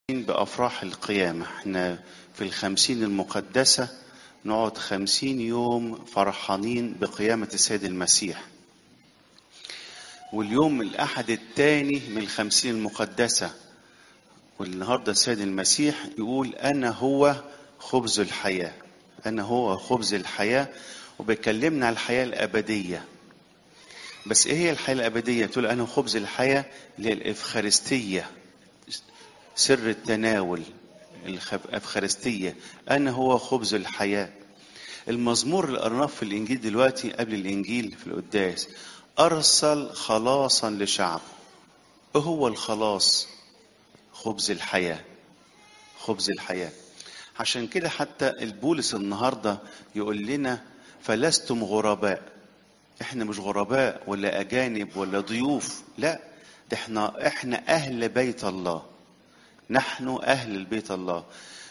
بأفراح القيامة احنا في الخمسين المقدسة نقعد خمسين يوم فرحانين بقيامة السيد المسيح واليوم الأحد الثاني من الخمسين المقدسة والنهاردة السيد المسيح يقول أنا هو خبز الحياة أنا هو خبز الحياة وبيكلمنا على الحياة الأبدية بس إيه هي الحياة الأبدية؟ تقول أنا خبز الحياة اللي هي الإفخارستية سر التناول الأفخارستية أنا هو خبز الحياة المزمور اللي قرناه في الإنجيل دلوقتي قبل الإنجيل في القداس أرسل خلاصا لشعبه إيه هو الخلاص خبز الحياة خبز الحياة عشان كده حتى البولس النهاردة يقول لنا فلستم غرباء احنا مش غرباء ولا أجانب ولا ضيوف لا ده احنا احنا أهل بيت الله نحن أهل البيت الله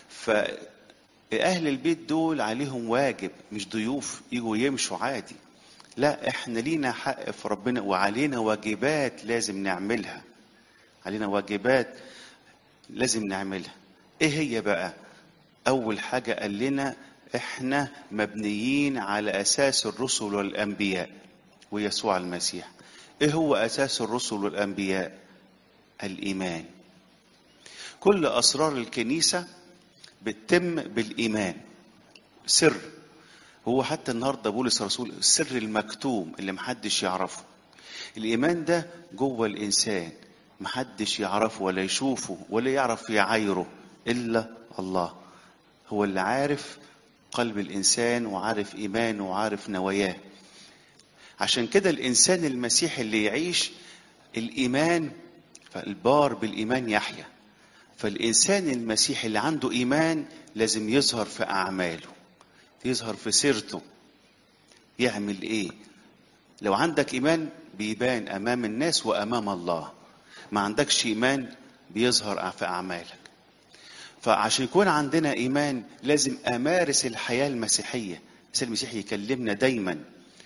فأهل البيت دول عليهم واجب مش ضيوف يجوا يمشوا عادي لا احنا لينا حق في ربنا وعلينا واجبات لازم نعملها علينا واجبات لازم نعملها ايه هي بقى اول حاجة قال لنا احنا مبنيين على اساس الرسل والانبياء ويسوع المسيح ايه هو اساس الرسل والانبياء الايمان كل اسرار الكنيسة بتتم بالايمان سر هو حتى النهارده بولس الرسول السر المكتوم اللي محدش يعرفه الايمان ده جوه الانسان محدش يعرفه ولا يشوفه ولا يعرف يعايره الا الله هو اللي عارف قلب الانسان وعارف ايمانه وعارف نواياه عشان كده الانسان المسيحي اللي يعيش الايمان فالبار بالايمان يحيا فالانسان المسيحي اللي عنده ايمان لازم يظهر في اعماله يظهر في سيرته يعمل ايه لو عندك ايمان بيبان امام الناس وامام الله ما عندكش ايمان بيظهر في اعمالك فعشان يكون عندنا ايمان لازم امارس الحياه المسيحيه الانسان المسيحي يكلمنا دايما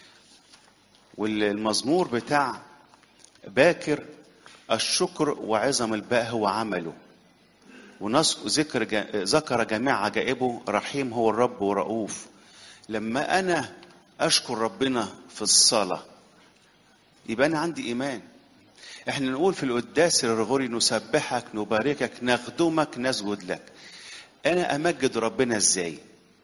والمزمور بتاع باكر الشكر وعظم الباء هو عمله وذكر ذكر جميع عجائبه رحيم هو الرب ورؤوف لما انا اشكر ربنا في الصلاه يبقى انا عندي ايمان احنا نقول في القداس الرغوري نسبحك نباركك نخدمك نسجد لك انا امجد ربنا ازاي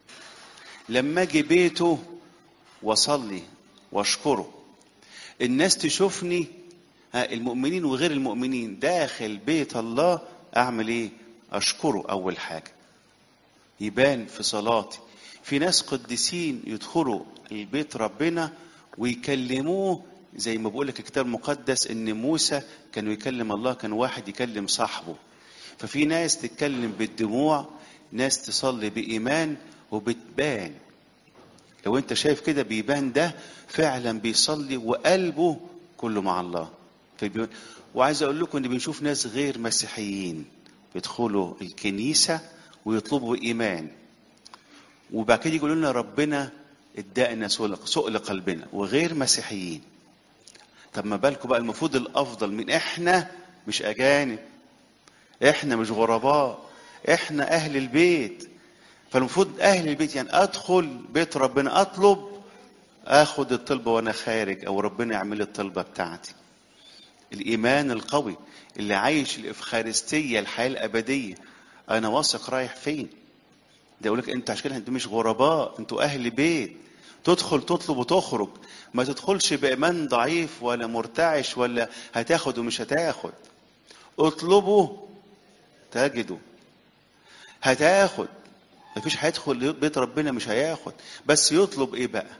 لما اجي بيته واصلي واشكره الناس تشوفني المؤمنين وغير المؤمنين داخل بيت الله اعمل ايه اشكره اول حاجه يبان في صلاتي في ناس قديسين يدخلوا البيت ربنا ويكلموه زي ما بقول لك الكتاب المقدس ان موسى كان يكلم الله كان واحد يكلم صاحبه ففي ناس تتكلم بالدموع ناس تصلي بايمان وبتبان لو انت شايف كده بيبان ده فعلا بيصلي وقلبه كله مع الله فبيقول وعايز اقول لكم ان بنشوف ناس غير مسيحيين يدخلوا الكنيسة ويطلبوا إيمان وبعد كده يقولوا لنا ربنا ادانا سؤل قلبنا وغير مسيحيين طب ما بالكم بقى المفروض الأفضل من إحنا مش أجانب إحنا مش غرباء إحنا أهل البيت فالمفروض أهل البيت يعني أدخل بيت ربنا أطلب آخد الطلبة وأنا خارج أو ربنا يعمل لي الطلبة بتاعتي الإيمان القوي اللي عايش الإفخارستية الحياة الأبدية أنا واثق رايح فين ده يقول لك أنت عشان كده أنتوا مش غرباء أنتوا أهل بيت تدخل تطلب وتخرج ما تدخلش بإيمان ضعيف ولا مرتعش ولا هتاخد ومش هتاخد اطلبوا تجدوا هتاخد مفيش هيدخل بيت ربنا مش هياخد بس يطلب ايه بقى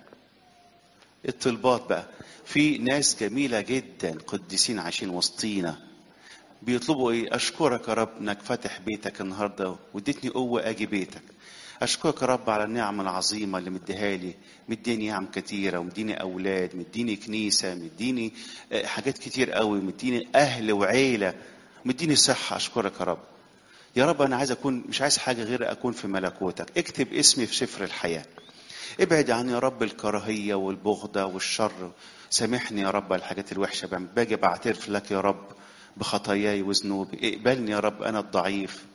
الطلبات بقى في ناس جميلة جدا قديسين عايشين وسطينا بيطلبوا ايه اشكرك يا رب انك فاتح بيتك النهارده واديتني قوه اجي بيتك اشكرك يا رب على النعم العظيمه اللي مديها لي مديني نعم كتيره ومديني اولاد مديني كنيسه مديني حاجات كتير قوي مديني اهل وعيله مديني صحه اشكرك يا رب يا رب انا عايز اكون مش عايز حاجه غير اكون في ملكوتك اكتب اسمي في سفر الحياه ابعد عني يا رب الكراهيه والبغضه والشر سامحني يا رب على الحاجات الوحشه باجي بعترف لك يا رب بخطاياي وذنوبي اقبلني يا رب انا الضعيف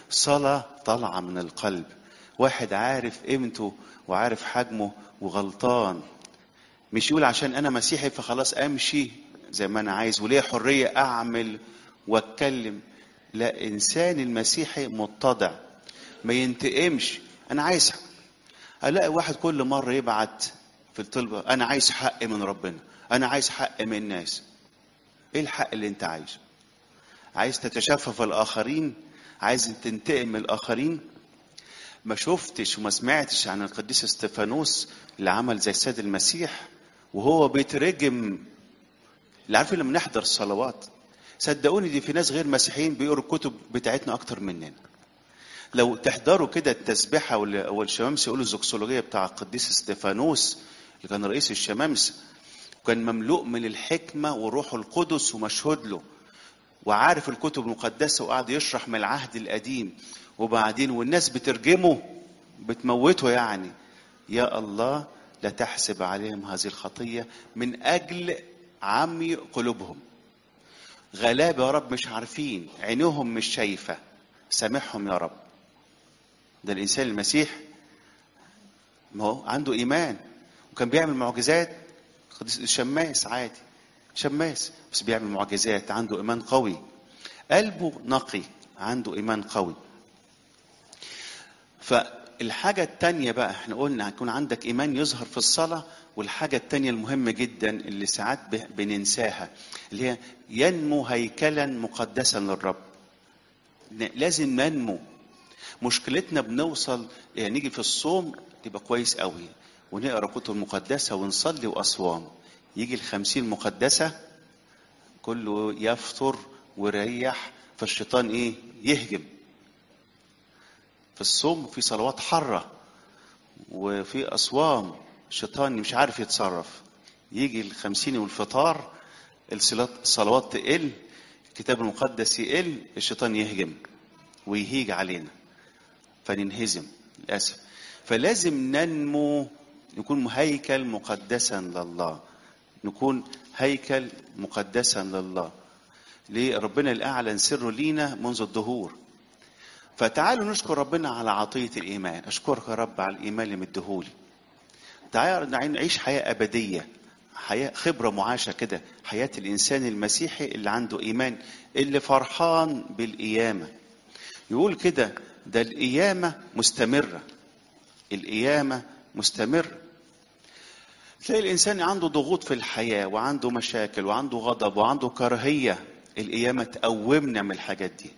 صلاة طالعة من القلب واحد عارف قيمته وعارف حجمه وغلطان مش يقول عشان انا مسيحي فخلاص امشي زي ما انا عايز وليا حريه اعمل واتكلم لا انسان المسيحي متضع ما ينتقمش انا عايز الاقي واحد كل مره يبعت في الطلبه انا عايز حق من ربنا انا عايز حق من الناس ايه الحق اللي انت عايزه عايز تتشفف الاخرين عايز تنتقم من الاخرين ما شفتش وما سمعتش عن القديس استفانوس اللي عمل زي السيد المسيح وهو بيترجم اللي عارفين لما نحضر الصلوات صدقوني دي في ناس غير مسيحيين بيقروا الكتب بتاعتنا اكتر مننا لو تحضروا كده التسبيحه والشمامسه يقولوا الزوكسولوجيه بتاع القديس استفانوس اللي كان رئيس الشمامسه كان مملوء من الحكمه وروح القدس ومشهود له وعارف الكتب المقدسه وقعد يشرح من العهد القديم وبعدين والناس بترجمه بتموته يعني يا الله لا تحسب عليهم هذه الخطيه من اجل عمي قلوبهم غلابه يا رب مش عارفين عينيهم مش شايفه سامحهم يا رب ده الانسان المسيح ما هو عنده ايمان وكان بيعمل معجزات شماس عادي شماس بس بيعمل معجزات عنده ايمان قوي قلبه نقي عنده ايمان قوي فالحاجة التانية بقى احنا قلنا هيكون عندك ايمان يظهر في الصلاة والحاجة التانية المهمة جدا اللي ساعات بننساها اللي هي ينمو هيكلا مقدسا للرب لازم ننمو مشكلتنا بنوصل يعني نيجي في الصوم تبقى كويس قوي ونقرا كتب مقدسه ونصلي واصوام يجي الخمسين مقدسه كله يفطر ويريح فالشيطان ايه يهجم في الصوم في صلوات حرة وفي أصوام الشيطان مش عارف يتصرف يجي الخمسين والفطار الصلوات تقل الكتاب المقدس يقل الشيطان يهجم ويهيج علينا فننهزم للأسف فلازم ننمو نكون هيكل مقدسا لله نكون هيكل مقدسا لله ليه ربنا اللي أعلن سره لينا منذ الدهور فتعالوا نشكر ربنا على عطية الإيمان أشكرك يا رب على الإيمان اللي مديهولي تعالوا نعيش حياة أبدية حياة خبرة معاشة كده حياة الإنسان المسيحي اللي عنده إيمان اللي فرحان بالقيامة يقول كده ده القيامة مستمرة القيامة مستمرة تلاقي الإنسان عنده ضغوط في الحياة وعنده مشاكل وعنده غضب وعنده كراهية القيامة تقومنا من الحاجات دي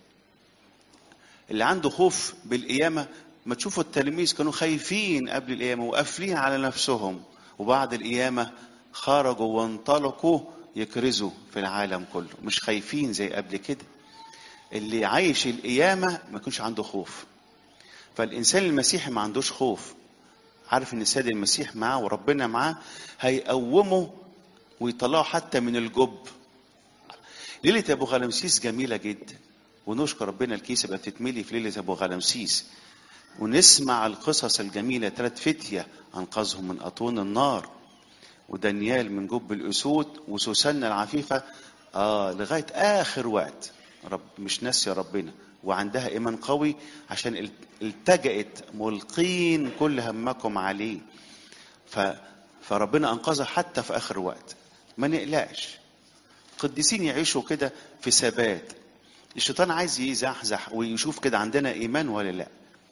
اللي عنده خوف بالقيامة ما تشوفوا التلاميذ كانوا خايفين قبل القيامة وقافلين على نفسهم وبعد القيامة خرجوا وانطلقوا يكرزوا في العالم كله مش خايفين زي قبل كده اللي عايش القيامة ما يكونش عنده خوف فالإنسان المسيحي ما عندوش خوف عارف ان السيد المسيح معاه وربنا معاه هيقومه ويطلعه حتى من الجب ليلة أبو غلمسيس جميلة جدا ونشكر ربنا الكيسة بقى بتتملي في ليلة أبو غلمسيس ونسمع القصص الجميلة ثلاث فتية أنقذهم من أطون النار ودانيال من جب الأسود وسوسنة العفيفة آه لغاية آخر وقت رب مش ناسية ربنا وعندها إيمان قوي عشان التجأت ملقين كل همكم عليه ف فربنا أنقذها حتى في آخر وقت ما نقلقش قديسين يعيشوا كده في ثبات الشيطان عايز يزحزح ويشوف كده عندنا ايمان ولا لا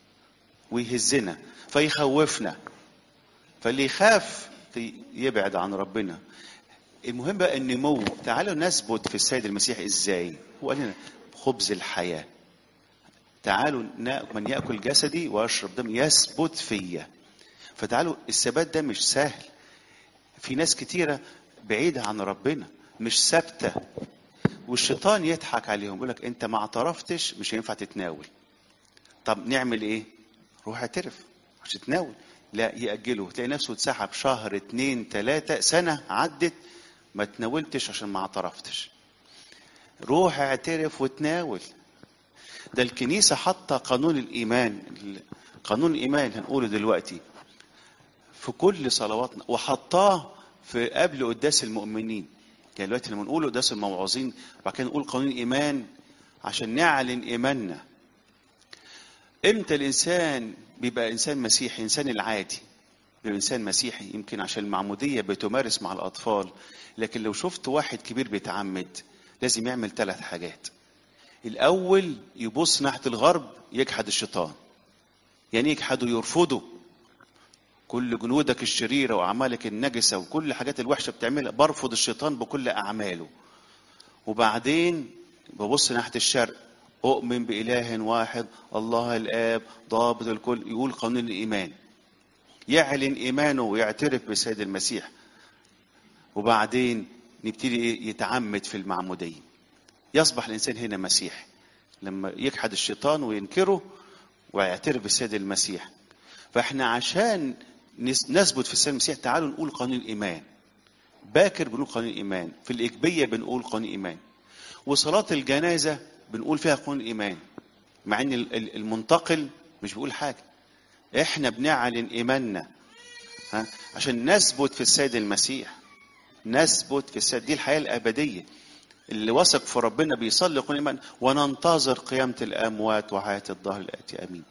ويهزنا فيخوفنا فاللي يخاف يبعد عن ربنا المهم بقى النمو تعالوا نثبت في السيد المسيح ازاي هو قال لنا خبز الحياه تعالوا من ياكل جسدي ويشرب دم يثبت فيا فتعالوا الثبات ده مش سهل في ناس كتيره بعيده عن ربنا مش ثابته والشيطان يضحك عليهم يقول لك انت ما اعترفتش مش هينفع تتناول طب نعمل ايه روح اعترف مش تتناول لا يأجله تلاقي نفسه اتسحب شهر اتنين تلاتة سنة عدت ما تناولتش عشان ما اعترفتش روح اعترف وتناول ده الكنيسة حاطة قانون الإيمان قانون الإيمان هنقوله دلوقتي في كل صلواتنا وحطاه في قبل قداس المؤمنين يعني دلوقتي لما نقول قداس الموعظين وبعد كده نقول قانون الايمان عشان نعلن ايماننا امتى الانسان بيبقى انسان مسيحي انسان العادي بيبقى انسان مسيحي يمكن عشان المعموديه بتمارس مع الاطفال لكن لو شفت واحد كبير بيتعمد لازم يعمل ثلاث حاجات الاول يبص ناحيه الغرب يجحد الشيطان يعني يجحده يرفضه كل جنودك الشريره واعمالك النجسه وكل الحاجات الوحشه بتعملها برفض الشيطان بكل اعماله وبعدين ببص ناحيه الشرق اؤمن باله واحد الله الاب ضابط الكل يقول قانون الايمان يعلن ايمانه ويعترف بالسيد المسيح وبعدين نبتدي يتعمد في المعموديه يصبح الانسان هنا مسيحي لما يجحد الشيطان وينكره ويعترف بالسيد المسيح فاحنا عشان نثبت في السيد المسيح تعالوا نقول قانون الايمان باكر بنقول قانون الايمان في الايجابيه بنقول قانون الايمان وصلاه الجنازه بنقول فيها قانون الايمان مع ان المنتقل مش بيقول حاجه احنا بنعلن ايماننا ها عشان نثبت في السيد المسيح نثبت في السيد دي الحياه الابديه اللي وثق في ربنا بيصلي قانون الايمان وننتظر قيامه الاموات وحياه الظهر الاتي امين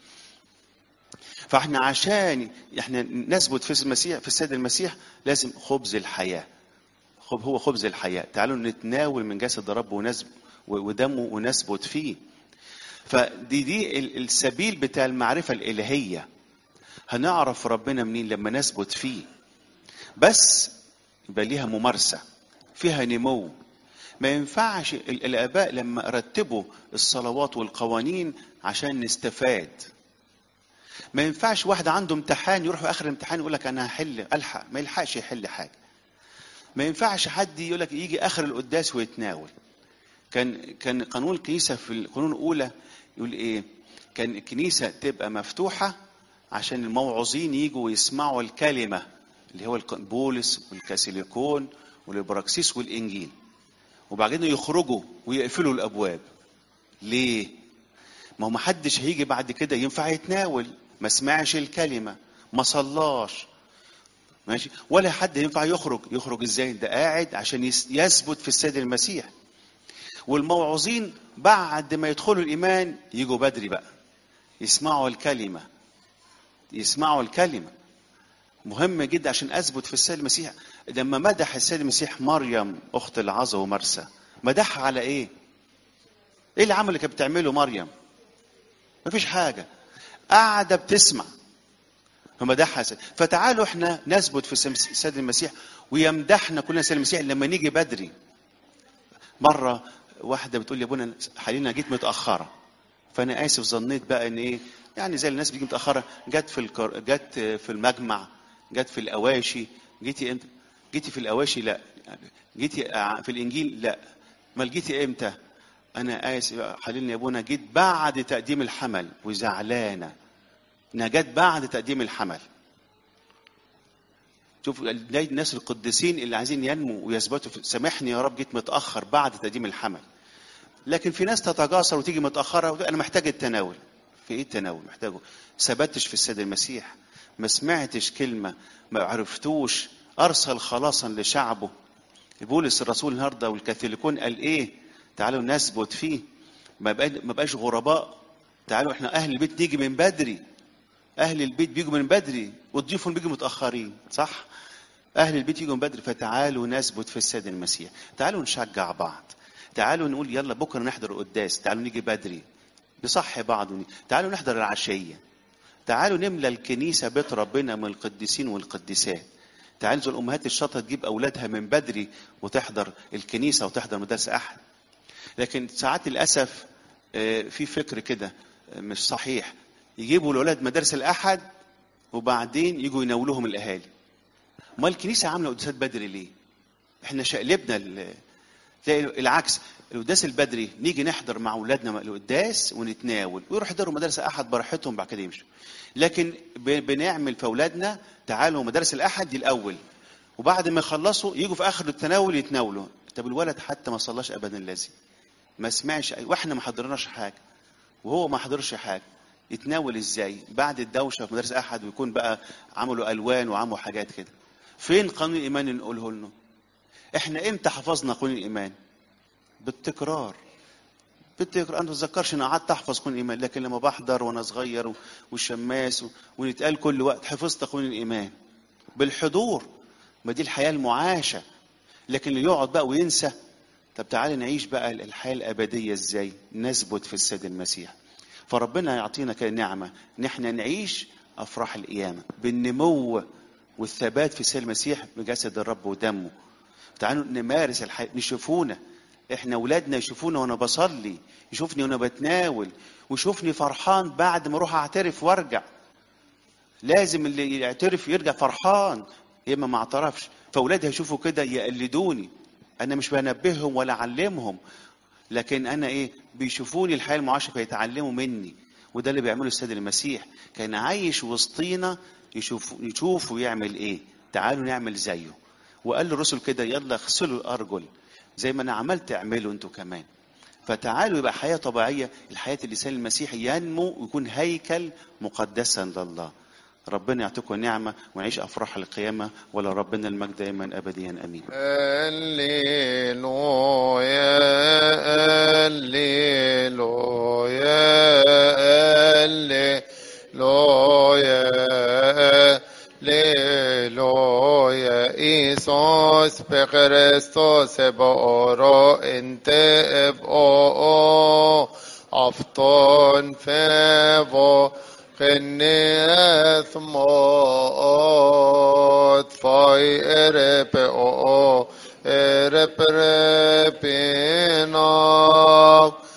فاحنا عشان احنا نثبت في المسيح في السيد المسيح لازم خبز الحياه خب هو خبز الحياه تعالوا نتناول من جسد الرب ونسب ودمه ونثبت فيه فدي دي السبيل بتاع المعرفه الالهيه هنعرف ربنا منين لما نثبت فيه بس يبقى ليها ممارسه فيها نمو ما ينفعش الاباء لما رتبوا الصلوات والقوانين عشان نستفاد ما ينفعش واحد عنده امتحان يروح في اخر الامتحان يقول لك انا هحل الحق ما يلحقش يحل حاجه ما ينفعش حد يقول لك يجي اخر القداس ويتناول كان كان قانون الكنيسه في القانون الاولى يقول ايه كان الكنيسه تبقى مفتوحه عشان الموعظين يجوا ويسمعوا الكلمه اللي هو بولس والكاسيليكون والبراكسيس والانجيل وبعدين يخرجوا ويقفلوا الابواب ليه ما هو محدش هيجي بعد كده ينفع يتناول ما سمعش الكلمه ما صلاش ماشي ولا حد ينفع يخرج يخرج ازاي ده قاعد عشان يثبت في السيد المسيح والموعظين بعد ما يدخلوا الايمان يجوا بدري بقى يسمعوا الكلمه يسمعوا الكلمه مهم جدا عشان اثبت في السيد المسيح لما مدح السيد المسيح مريم اخت العذا ومرسى مدحها على ايه ايه العمل اللي كانت بتعمله مريم مفيش حاجه قاعده بتسمع فمدحها فتعالوا احنا نثبت في السيد المسيح ويمدحنا كلنا السيد المسيح لما نيجي بدري مره واحده بتقول لي يا ابونا حالينا جيت متاخره فانا اسف ظنيت بقى ان ايه يعني زي الناس بتيجي متاخره جت في الكر... جت في المجمع جت في الاواشي جيتي امتى جيتي في الاواشي لا جيتي في الانجيل لا امال جيتي امتى انا اسف حالينا يا ابونا جيت بعد تقديم الحمل وزعلانه انها جت بعد تقديم الحمل شوف الناس القديسين اللي عايزين ينموا ويثبتوا سامحني يا رب جيت متاخر بعد تقديم الحمل لكن في ناس تتجاسر وتيجي متاخره انا محتاج التناول في ايه التناول محتاجه ثبتش في السيد المسيح ما سمعتش كلمه ما عرفتوش ارسل خلاصا لشعبه بولس الرسول النهارده والكاثوليكون قال ايه تعالوا نثبت فيه ما بقاش غرباء تعالوا احنا اهل البيت نيجي من بدري اهل البيت بيجوا من بدري والضيوف بيجوا متاخرين صح اهل البيت يجوا من بدري فتعالوا نثبت في السيد المسيح تعالوا نشجع بعض تعالوا نقول يلا بكره نحضر قداس تعالوا نيجي بدري نصحي بعض وني... تعالوا نحضر العشيه تعالوا نملى الكنيسه بيت ربنا من القديسين والقديسات تعالوا زي الامهات الشاطره تجيب اولادها من بدري وتحضر الكنيسه وتحضر مدرسه احد لكن ساعات للاسف في فكر كده مش صحيح يجيبوا الاولاد مدارس الاحد وبعدين يجوا يناولوهم الاهالي امال الكنيسه عامله قداسات بدري ليه احنا شقلبنا تلاقي العكس القداس البدري نيجي نحضر مع اولادنا القداس ونتناول ويروحوا يحضروا مدارس احد براحتهم بعد كده يمشوا لكن بنعمل في اولادنا تعالوا مدارس الاحد دي الاول وبعد ما يخلصوا يجوا في اخر التناول يتناولوا طب الولد حتى ما صلاش ابدا لازم ما سمعش واحنا ما حضرناش حاجه وهو ما حضرش حاجه يتناول ازاي بعد الدوشه في مدارس احد ويكون بقى عملوا الوان وعملوا حاجات كده فين قانون الايمان نقوله لنا احنا امتى حفظنا قانون الايمان بالتكرار بتقرا انا ما بتذكرش ان قعدت احفظ قانون الايمان لكن لما بحضر وانا صغير و- والشماس و- ونتقال كل وقت حفظت قانون الايمان بالحضور ما دي الحياه المعاشه لكن اللي يقعد بقى وينسى طب تعالى نعيش بقى الحياه الابديه ازاي نثبت في السيد المسيح فربنا يعطينا كده نعمه ان احنا نعيش افراح القيامه بالنمو والثبات في السيد المسيح بجسد الرب ودمه تعالوا نمارس الحياه يشوفونا احنا اولادنا يشوفونا وانا بصلي يشوفني وانا بتناول ويشوفني فرحان بعد ما اروح اعترف وارجع لازم اللي يعترف يرجع فرحان يا اما ما اعترفش فاولادي هيشوفوا كده يقلدوني انا مش بنبههم ولا اعلمهم لكن انا ايه بيشوفوني الحياه المعاشه فيتعلموا مني وده اللي بيعمله السيد المسيح كان عايش وسطينا يشوف يشوفوا يعمل ايه تعالوا نعمل زيه وقال للرسل كده يلا اغسلوا الارجل زي ما انا عملت اعملوا انتوا كمان فتعالوا يبقى حياه طبيعيه الحياه اللسان المسيحي ينمو ويكون هيكل مقدسا لله ربنا يعطيكم نعمه ونعيش افراح القيامه ولا ربنا المجد دائما ابديا امين هللويا هللويا هللويا هللويا إيسوس بخريستوس بورو انت ابو أفطون فيبو خني أثموت فاي إرب أو إرب ربنا